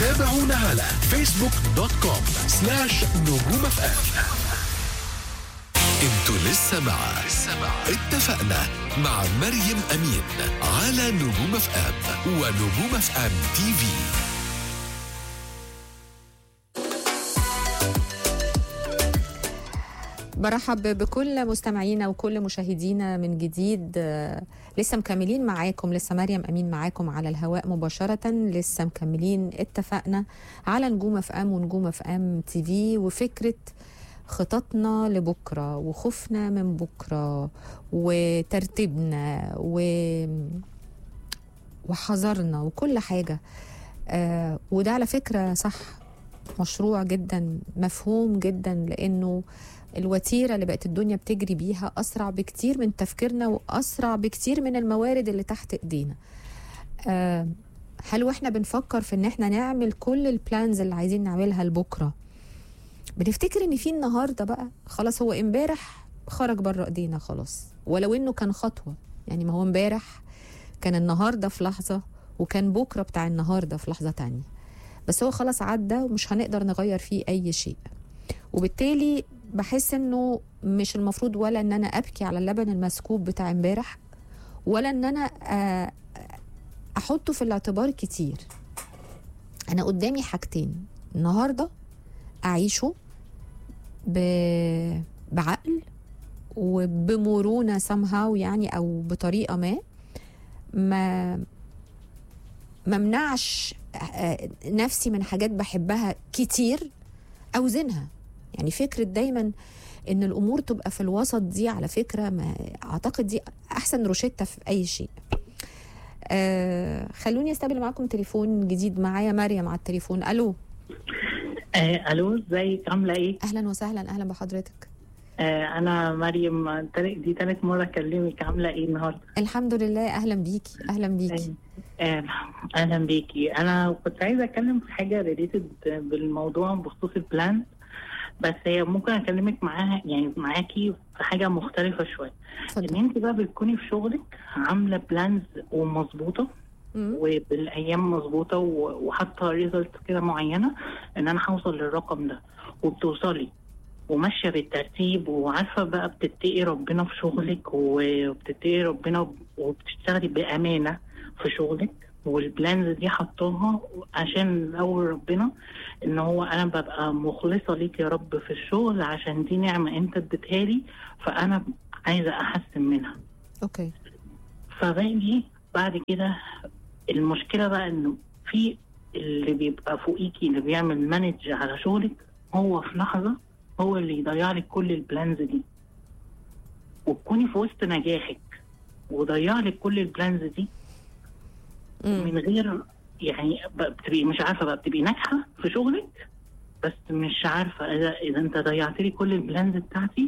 تابعونا على فيسبوك دوت كوم سلاش نجوم اف ام انتوا لسه مع اتفقنا مع مريم امين على نجوم اف ام ونجوم اف ام تي في برحب بكل مستمعينا وكل مشاهدينا من جديد آه، لسه مكملين معاكم لسه مريم امين معاكم على الهواء مباشره لسه مكملين اتفقنا على نجوم اف ام ونجوم اف ام تي في وفكره خططنا لبكره وخوفنا من بكره وترتيبنا و وحذرنا وكل حاجه آه وده على فكره صح مشروع جدا مفهوم جدا لانه الوتيره اللي بقت الدنيا بتجري بيها اسرع بكتير من تفكيرنا واسرع بكتير من الموارد اللي تحت ايدينا آه هل واحنا بنفكر في ان احنا نعمل كل البلانز اللي عايزين نعملها لبكره بنفتكر ان في النهارده بقى خلاص هو امبارح خرج بره ايدينا خلاص ولو انه كان خطوه يعني ما هو امبارح كان النهارده في لحظه وكان بكره بتاع النهارده في لحظه تانية بس هو خلاص عدى ومش هنقدر نغير فيه اي شيء وبالتالي بحس انه مش المفروض ولا ان انا ابكي على اللبن المسكوب بتاع امبارح ولا ان انا آه، احطه في الاعتبار كتير انا قدامي حاجتين النهارده اعيشه ب... بعقل وبمرونه somehow يعني او بطريقه ما ما ممنعش آه، نفسي من حاجات بحبها كتير اوزنها يعني فكره دايما ان الامور تبقى في الوسط دي على فكره ما اعتقد دي احسن روشته في اي شيء آه خلوني استقبل معاكم تليفون جديد معايا مريم على التليفون الو آه الو ازيك عامله ايه؟ اهلا وسهلا اهلا بحضرتك آه انا مريم تل- دي تالت مره اكلمك عامله ايه النهارده؟ الحمد لله اهلا بيكي اهلا بيكي آه اهلا بيكي انا كنت عايزه اتكلم في حاجه ريليتد بالموضوع بخصوص البلان بس هي ممكن اكلمك معاها يعني معاكي في حاجه مختلفه شويه ان اتفضل انت بقى بتكوني في شغلك عامله بلانز ومظبوطه مم. وبالايام مظبوطه و- وحاطه ريزلت كده معينه ان انا هوصل للرقم ده وبتوصلي وماشيه بالترتيب وعارفه بقى بتتقي ربنا في شغلك وبتتقي ربنا وبتشتغلي بامانه في شغلك والبلانز دي حطاها عشان اول ربنا ان هو انا ببقى مخلصه ليك يا رب في الشغل عشان دي نعمه انت اديتها لي فانا عايزه احسن منها اوكي فباجي بعد كده المشكله بقى انه في اللي بيبقى فوقيكي اللي بيعمل مانج على شغلك هو في لحظه هو اللي يضيع لك كل البلانز دي وتكوني في وسط نجاحك وضيع لك كل البلانز دي مم. من غير يعني ب- بتبقي مش عارفه بقى بتبقي ناجحه في شغلك بس مش عارفه اذا اذا انت ضيعت لي كل البلانز بتاعتي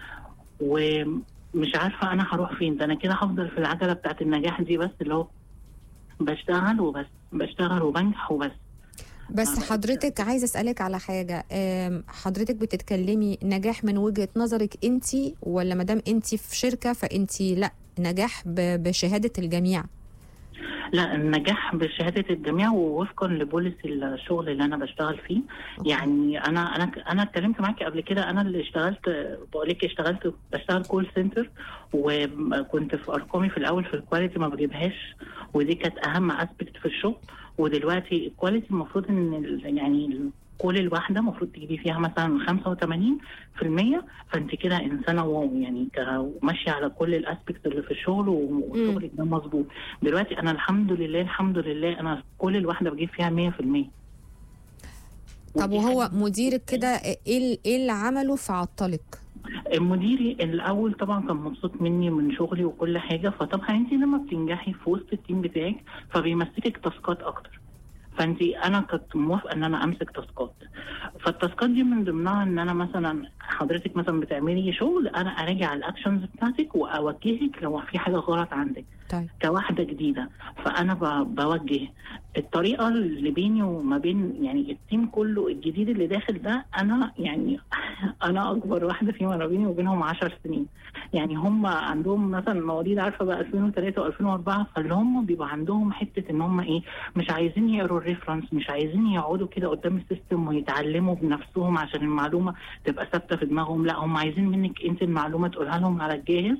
ومش عارفه انا هروح فين ده انا كده هفضل في العجله بتاعت النجاح دي بس اللي هو بشتغل وبس بشتغل وبنجح وبس بس آه. حضرتك عايزه اسالك على حاجه آم، حضرتك بتتكلمي نجاح من وجهه نظرك انت ولا مادام انت في شركه فانت لا نجاح ب- بشهاده الجميع لا النجاح بشهاده الجميع ووفقا لبوليسي الشغل اللي انا بشتغل فيه أوكي. يعني انا انا انا اتكلمت معاكي قبل كده انا اللي اشتغلت بقول لك اشتغلت بشتغل كول سنتر وكنت في ارقامي في الاول في الكواليتي ما بجيبهاش ودي كانت اهم اسبكت في الشغل ودلوقتي الكواليتي المفروض ان ال- يعني كل الواحدة المفروض تجيبي فيها مثلا 85% فانت كده انسانه واو يعني ك- ماشيه على كل الاسبكتس اللي في الشغل وشغلك ده مظبوط دلوقتي انا الحمد لله الحمد لله انا كل الواحده بجيب فيها 100% طب ودي وهو حاجة- مديرك كده ايه ال- ايه اللي عمله فعطلك مديري الاول طبعا كان مبسوط مني من شغلي وكل حاجه فطبعا انت لما بتنجحي في وسط التيم بتاعك فبيمسكك تاسكات اكتر فانت انا كنت موافقه ان انا امسك تاسكات فالتاسكات دي من ضمنها ان انا مثلا حضرتك مثلا بتعملي شغل انا اراجع الاكشنز بتاعتك واوجهك لو في حاجه غلط عندك طيب كواحده جديده فانا ب- بوجه الطريقه اللي بيني وما بين يعني التيم كله الجديد اللي داخل ده انا يعني انا اكبر واحده فيهم انا بيني وبينهم 10 سنين يعني هم عندهم مثلا مواليد عارفه بقى 2003 و2004 فاللي هم بيبقى عندهم حته ان هم ايه مش عايزين يقروا الريفرنس مش عايزين يقعدوا كده قدام السيستم ويتعلموا بنفسهم عشان المعلومه تبقى ثابته في دماغهم لا هم عايزين منك انت المعلومه تقولها لهم على الجاهز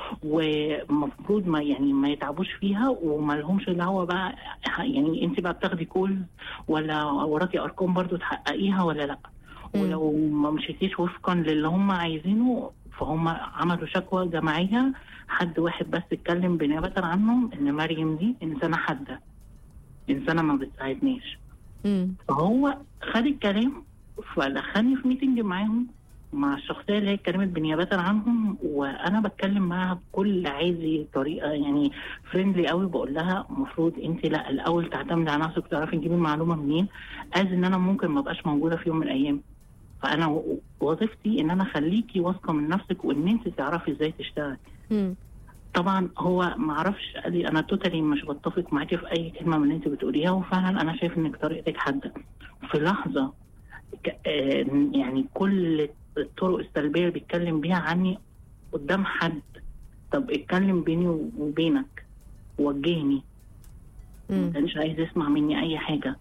ومفروض ما يعني ما يتعبوش فيها وما لهمش دعوه بقى يعني انت بقى بتاخدي كولز ولا وراكي ارقام برضو تحققيها ولا لا مم. ولو ما مشيتيش وفقا للي هم عايزينه فهم عملوا شكوى جماعيه حد واحد بس اتكلم بنيابه عنهم ان مريم دي انسانه حاده انسانه ما بتساعدناش مم. فهو خد الكلام فدخلني في ميتنج معاهم مع الشخصيه اللي هي اتكلمت بنيابه عنهم وانا بتكلم معاها بكل عادي طريقه يعني فريندلي قوي بقول لها المفروض انت لا الاول تعتمدي على نفسك وتعرفي تجيبي المعلومه منين از ان انا ممكن ما ابقاش موجوده في يوم من الايام فانا و- وظيفتي ان انا اخليكي واثقه من نفسك وان انت تعرفي ازاي تشتغلي مم. طبعا هو ما اعرفش قال لي انا توتالي مش بتفق معاكي في اي كلمه من اللي انت بتقوليها وفعلا انا شايف انك طريقتك حاده في لحظه ك- آه، يعني كل الطرق السلبيه اللي بيتكلم بيها عني قدام حد طب اتكلم بيني وبينك وجهني ما مم. كانش عايز يسمع مني اي حاجه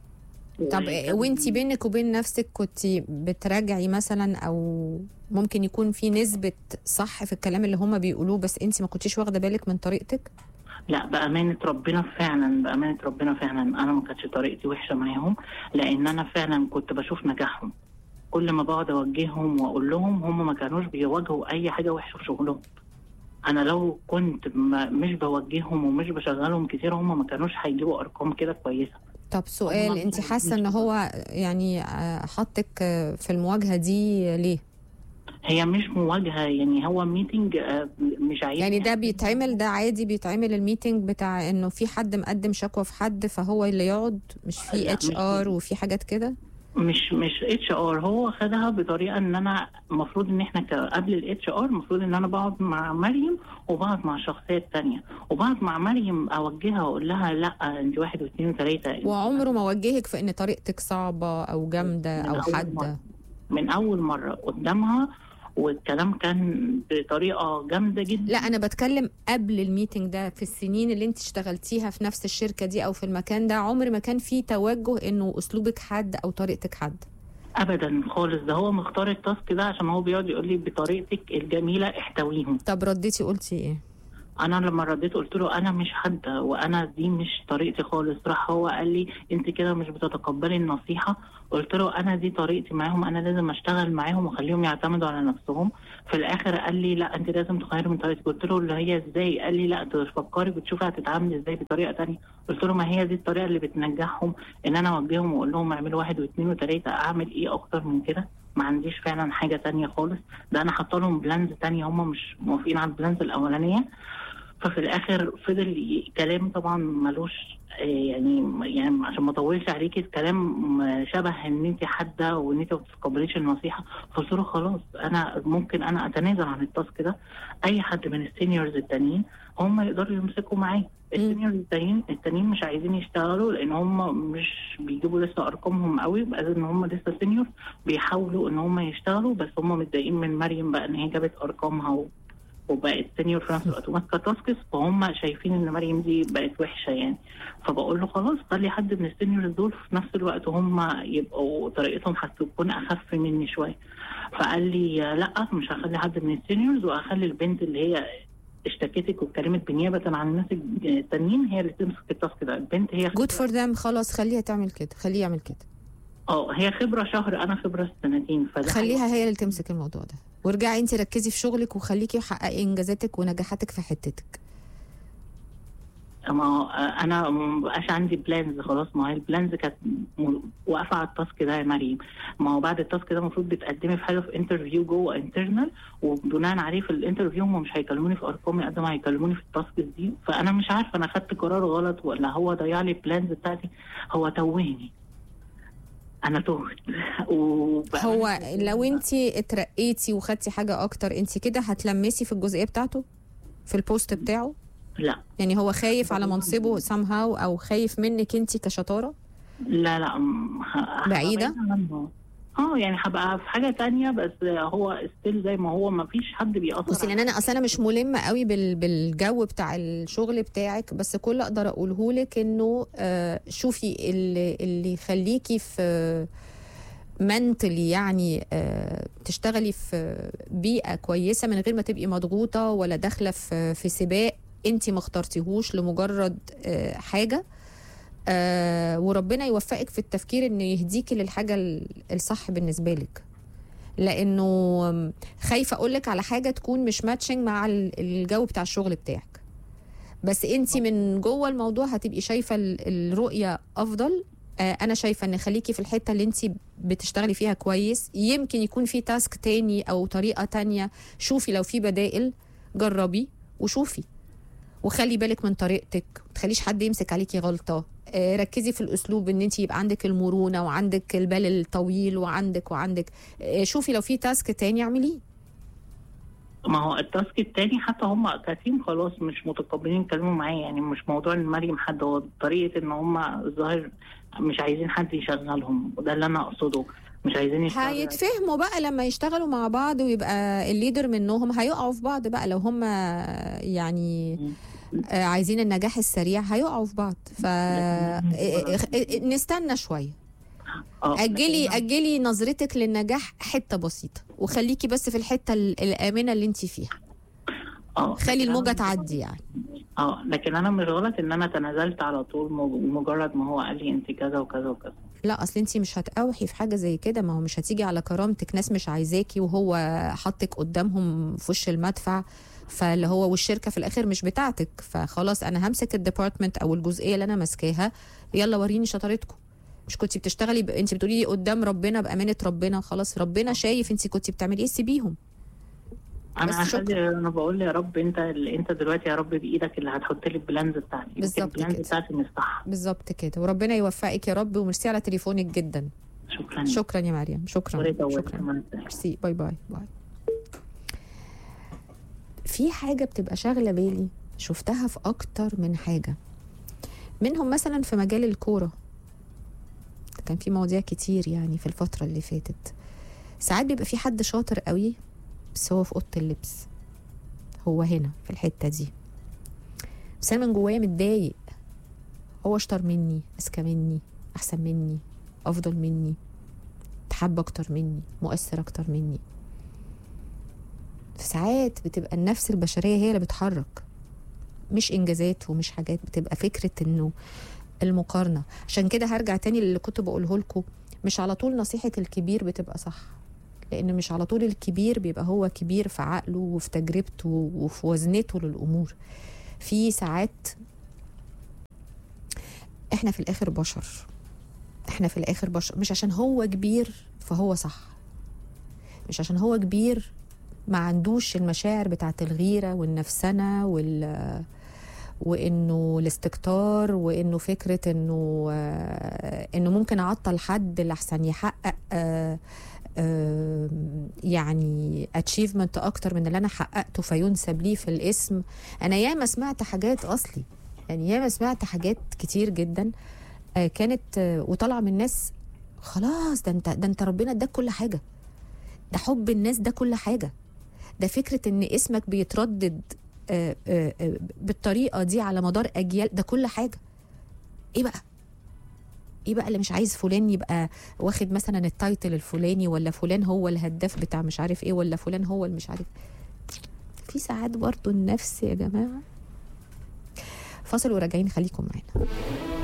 طب وكان- وانت بينك وبين نفسك كنت بتراجعي مثلا او ممكن يكون في نسبة صح في الكلام اللي هما بيقولوه بس انت ما كنتيش واخدة بالك من طريقتك لا بأمانة ربنا فعلا بأمانة ربنا فعلا أنا ما كانتش طريقتي وحشة معاهم لأن أنا فعلا كنت بشوف نجاحهم كل ما بقعد أوجههم وأقول لهم هم ما كانوش بيواجهوا أي حاجة وحشة في شغلهم أنا لو كنت ما مش بوجههم ومش بشغلهم كتير هم ما كانوش هيجيبوا أرقام كده كويسة طب سؤال هما انت مش حاسة ان هو يعني آه، حطك آه، في المواجهة دي ليه هي مش مواجهة يعني هو ميتنج مش عايز يعني ده بيتعمل ده عادي بيتعمل الميتنج بتاع انه في حد مقدم شكوى في حد فهو اللي يقعد مش في لا، اتش مش ار وفي حاجات كده مش مش اتش ار هو خدها بطريقه ان انا المفروض ان احنا ك- قبل الاتش ار المفروض ان انا بقعد مع مريم وبقعد مع الشخصيه الثانيه وبقعد مع مريم اوجهها واقول لها لا انت واحد واثنين وثلاثه وعمره ما وجهك في ان طريقتك صعبة او جامدة من او أول حادة مرة. من اول مره قدامها والكلام كان بطريقه جامده جدا لا انا بتكلم قبل الميتنج ده في السنين اللي انت اشتغلتيها في نفس الشركه دي او في المكان ده عمر ما كان في توجه انه اسلوبك حد او طريقتك حد ابدا خالص ده هو مختار التاسك ده عشان هو بيقعد يقول لي بطريقتك الجميله احتويهم طب رديتي قلتي ايه انا لما رديت قلت له انا مش حاده وانا دي مش طريقتي خالص راح هو قال لي انت كده مش بتتقبلي النصيحه قلت له انا دي طريقتي معاهم انا لازم اشتغل معاهم واخليهم يعتمدوا على نفسهم في الاخر قال لي لا انت لازم تغيري من طريقتك قلت له اللي هي ازاي قال لي لا تفكري بتشوفي هتتعاملي ازاي بطريقه تانية قلت له ما هي دي الطريقه اللي بتنجحهم ان انا اوجههم واقول لهم اعملوا واحد واثنين وثلاثه اعمل ايه اكتر من كده ما عنديش فعلا حاجه تانية خالص ده انا حاطه لهم بلانز تانية هم مش موافقين على البلانز الاولانيه ففي الاخر فضل ي- كلام طبعا ملوش آه، يعني يعني عشان ما اطولش عليكي الكلام م- شبه ان انت حاده وان انت ما بتتقبليش النصيحه فقلت له خلاص انا ممكن انا اتنازل عن التاسك ده اي حد من السينيورز التانيين هم يقدروا يمسكوا معايا السينيورز التانيين التانيين مش عايزين يشتغلوا لان هم مش بيجيبوا لسه ارقامهم قوي بقى ان هم لسه سينيور بيحاولوا ان هم يشتغلوا بس هم متضايقين من مريم بقى ان هي جابت ارقامها و... وبقت سينيور في نفس الوقت وماسكه تاسكس فهم شايفين ان مريم دي بقت وحشه يعني فبقول له خلاص خلي حد من السينيورز دول في نفس الوقت هم يبقوا طريقتهم هتكون اخف مني شويه فقال لي لا مش هخلي حد من السينيورز وهخلي البنت اللي هي اشتكتك واتكلمت بنيابه عن الناس التانيين هي اللي تمسك التاسك ده البنت هي جود فور ذم خلاص خليها تعمل كده خليه يعمل كده اه هي خبره شهر انا خبره سنتين فده خليها هي اللي تمسك الموضوع ده وارجعي انت ركزي في شغلك وخليكي حققي انجازاتك ونجاحاتك في حتتك ما هو انا ما بقاش عندي بلانز خلاص ما هي البلانز كانت م- واقفه على التاسك ده يا مريم ما هو بعد التاسك ده المفروض بتقدمي في حاجه في انترفيو جوه انترنال وبناء عليه في الانترفيو هم مش هيكلموني في ارقامي قد ما هيكلموني في التاسك دي فانا مش عارفه انا خدت قرار غلط ولا هو ضيع لي البلانز بتاعتي هو توهني انا تهت وبقى- هو لو انت اترقيتي وخدتي حاجه اكتر انت كده هتلمسي في الجزئيه بتاعته في البوست بتاعه لا يعني هو خايف على منصبه somehow او خايف منك انت كشطاره لا لا م- ه- هبقى بعيدة؟ بعيدة عنه. اه يعني هبقى في حاجه تانية بس هو ستيل زي ما هو ما فيش حد بيأثر بصي لان انا اصلا انا مش ملمه قوي بال بالجو بتاع الشغل بتاعك بس كل اللي اقدر اقوله لك انه آه شوفي اللي اللي يخليكي في منتلي يعني آه تشتغلي في بيئه كويسه من غير ما تبقي مضغوطه ولا داخله في في سباق انت ما اخترتيهوش لمجرد آه حاجه آه وربنا يوفقك في التفكير انه يهديكي للحاجه ال- الصح بالنسبه لك لانه خايفه اقول لك على حاجه تكون مش ماتشنج مع ال- الجو بتاع الشغل بتاعك بس انت من جوه الموضوع هتبقي شايفه ال- الرؤيه افضل آه، انا شايفه ان خليكي في الحته اللي انت بتشتغلي فيها كويس يمكن يكون في تاسك تاني او طريقه تانية شوفي لو في بدائل جربي وشوفي وخلي بالك من طريقتك ما تخليش حد يمسك عليكي غلطه آه، ركزي في الاسلوب ان انت يبقى عندك المرونه وعندك البال الطويل وعندك وعندك آه، شوفي لو في تاسك تاني اعمليه ما هو التاسك التاني حتى هم كتيم خلاص مش متقبلين يتكلموا معايا يعني مش موضوع ان مريم حد هو طريقه ان هم الظاهر مش عايزين حد يشغلهم وده اللي انا اقصده مش عايزين يشتغلوا هيتفهموا بقى لما يشتغلوا مع بعض ويبقى الليدر منهم هيقعوا في بعض بقى لو هم يعني آه، عايزين النجاح السريع هيقعوا في بعض ف آه، آه، نستنى شويه آه، اجلي لكن- اجلي نظرتك للنجاح حته بسيطه وخليكي بس في الحته ال- الامنه اللي انت فيها اه خلي لكن الموجه أنا- تعدي يعني اه لكن انا مش غلط ان انا تنازلت على طول مج- مجرد ما هو قال لي انت كذا وكذا وكذا لا اصل انت مش هتقاوحي في حاجه زي كده ما هو مش هتيجي على كرامتك ناس مش عايزاكي وهو حطك قدامهم في وش المدفع فاللي هو والشركه في الاخر مش بتاعتك فخلاص انا همسك الديبارتمنت او الجزئيه اللي انا ماسكاها يلا وريني شطارتكم مش كنتي بتشتغلي ب... انت بتقولي لي قدام ربنا بامانه ربنا خلاص ربنا شايف انت كنتي بتعملي ايه سيبيهم انا بس شكرا. هخلي انا بقول يا رب انت اللي انت دلوقتي يا رب بايدك اللي هتحط لي البلانز بتاعتي يمكن بالظبط البلانز كده. بتاعتي مش صح بالظبط كده وربنا يوفقك يا رب وميرسي على تليفونك جدا شكرا شكرا يا مريم شكرا سوري طولت شكرا كمان. ميرسي باي باي باي في حاجة بتبقى شاغلة بالي شفتها في أكتر من حاجة منهم مثلا في مجال الكورة كان في مواضيع كتير يعني في الفترة اللي فاتت ساعات بيبقى في حد شاطر قوي بس هو في أوضة اللبس هو هنا في الحتة دي بس أنا من جوايا متضايق هو أشطر مني أذكى مني أحسن مني أفضل مني تحب أكتر مني مؤثر أكتر مني في ساعات بتبقى النفس البشرية هي اللي بتحرك مش إنجازات ومش حاجات بتبقى فكرة إنه المقارنة عشان كده هرجع تاني للي كنت بقوله لكم مش على طول نصيحة الكبير بتبقى صح لأن مش على طول الكبير بيبقى هو كبير في عقله وفي تجربته وفي وزنته للأمور في ساعات احنا في الآخر بشر احنا في الآخر بشر مش عشان هو كبير فهو صح مش عشان هو كبير ما عندوش المشاعر بتاعت الغيرة والنفسنة وال وانه الاستكتار وانه فكره انه آه، انه ممكن اعطل حد لحسن يحقق آه، آه، يعني اتشيفمنت اكتر من اللي انا حققته فينسب ليه في الاسم انا ياما سمعت حاجات اصلي يعني ياما سمعت حاجات كتير جدا آه، كانت آه، وطالعه من ناس خلاص ده انت ده انت ربنا اداك كل حاجه ده حب الناس ده كل حاجه ده فكره ان اسمك بيتردد آه، آه، آه، بالطريقه دي على مدار اجيال ده كل حاجه ايه بقى ايه بقى اللي مش عايز فلان يبقى واخد مثلا التايتل الفلاني ولا فلان هو الهداف بتاع مش عارف ايه ولا فلان هو اللي مش عارف في ساعات برضو النفس يا جماعه فاصل وراجعين خليكم معانا